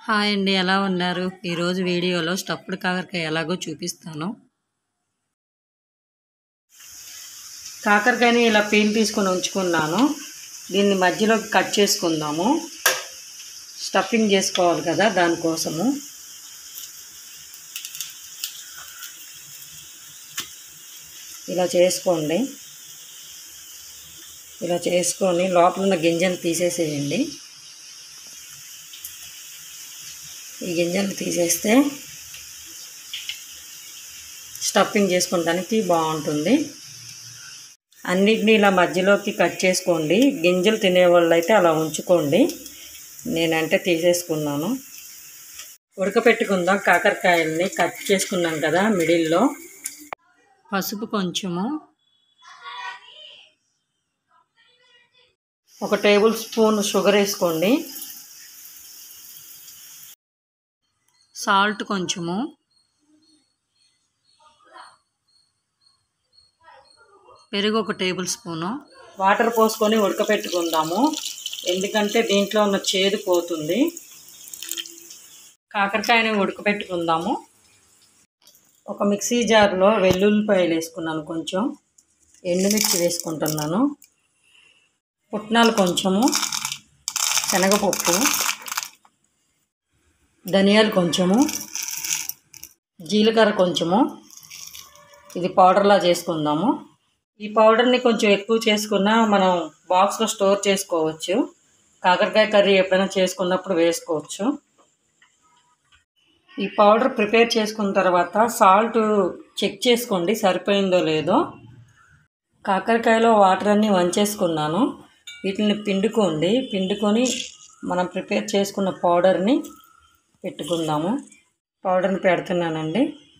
hi అండి ఎలా ఉన్నారు ఈరోజు వీడియోలో స్టఫ్డ్ కాకరకాయ ఎలాగో చూపిస్తాను కాకరకాయని ఇలా పీల్ తీసుకొని ఉంచుకున్నాను దీన్ని మధ్యలో కట్ చేసుకుందాము స్టఫింగ్ చేసుకోవాలి కదా దానికోసము ఇలా చేసుకోండి ఇలా చేసుకొని లోపల ఉన్న గింజలు తీసేసేయండి ఈ గింజలు తీసేస్తే స్టఫింగ్ చేసుకోవడానికి బాగుంటుంది అన్నిటినీ ఇలా మధ్యలోకి కట్ చేసుకోండి గింజలు తినేవాళ్ళు అయితే అలా ఉంచుకోండి నేనంటే తీసేసుకున్నాను ఉడకపెట్టుకుందాం కాకరకాయల్ని కట్ చేసుకున్నాం కదా మిడిల్లో పసుపు కొంచెము ఒక టేబుల్ స్పూన్ షుగర్ వేసుకోండి సాల్ట్ కొంచెము పెరుగు ఒక టేబుల్ స్పూను వాటర్ పోసుకొని ఉడకపెట్టుకుందాము ఎందుకంటే దీంట్లో ఉన్న చేదు పోతుంది కాకరకాయని ఉడకపెట్టుకుందాము ఒక మిక్సీ జార్లో వెల్లుల్లిపాయలు వేసుకున్నాను కొంచెం ఎండుమిర్చి వేసుకుంటున్నాను పుట్నాలు కొంచెము శనగపప్పు ధనియాలు కొంచెము జీలకర్ర కొంచెము ఇది పౌడర్లా చేసుకుందాము ఈ పౌడర్ని కొంచెం ఎక్కువ చేసుకున్నా మనం బాక్స్లో స్టోర్ చేసుకోవచ్చు కాకరకాయ కర్రీ ఎప్పుడైనా చేసుకున్నప్పుడు వేసుకోవచ్చు ఈ పౌడర్ ప్రిపేర్ చేసుకున్న తర్వాత సాల్ట్ చెక్ చేసుకోండి సరిపోయిందో లేదో కాకరకాయలో వాటర్ అన్నీ వంచేసుకున్నాను వీటిని పిండుకోండి పిండుకొని మనం ప్రిపేర్ చేసుకున్న పౌడర్ని పెట్టుకుందాము పౌడర్ని పెడుతున్నానండి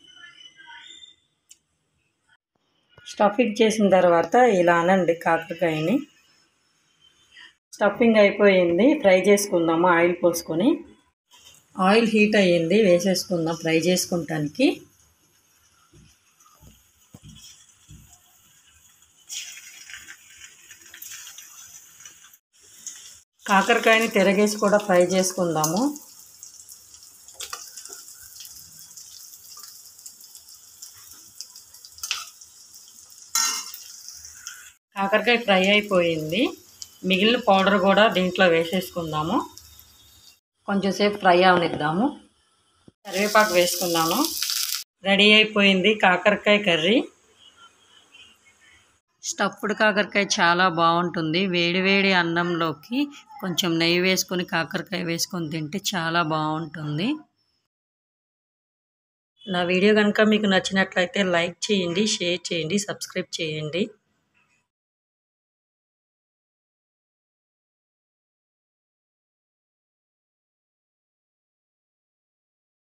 స్టఫింగ్ చేసిన తర్వాత ఇలా అనండి కాకరకాయని స్టఫింగ్ అయిపోయింది ఫ్రై చేసుకుందాము ఆయిల్ పోసుకొని ఆయిల్ హీట్ అయ్యింది వేసేసుకుందాం ఫ్రై చేసుకుంటానికి కాకరకాయని తిరగేసి కూడా ఫ్రై చేసుకుందాము కాకరకాయ ఫ్రై అయిపోయింది మిగిలిన పౌడర్ కూడా దీంట్లో వేసేసుకుందాము కొంచెంసేపు ఫ్రై అవనిద్దాము కరివేపాకు వేసుకున్నాను రెడీ అయిపోయింది కాకరకాయ కర్రీ స్టఫ్డ్ కాకరకాయ చాలా బాగుంటుంది వేడివేడి అన్నంలోకి కొంచెం నెయ్యి వేసుకొని కాకరకాయ వేసుకొని తింటే చాలా బాగుంటుంది నా వీడియో కనుక మీకు నచ్చినట్లయితే లైక్ చేయండి షేర్ చేయండి సబ్స్క్రైబ్ చేయండి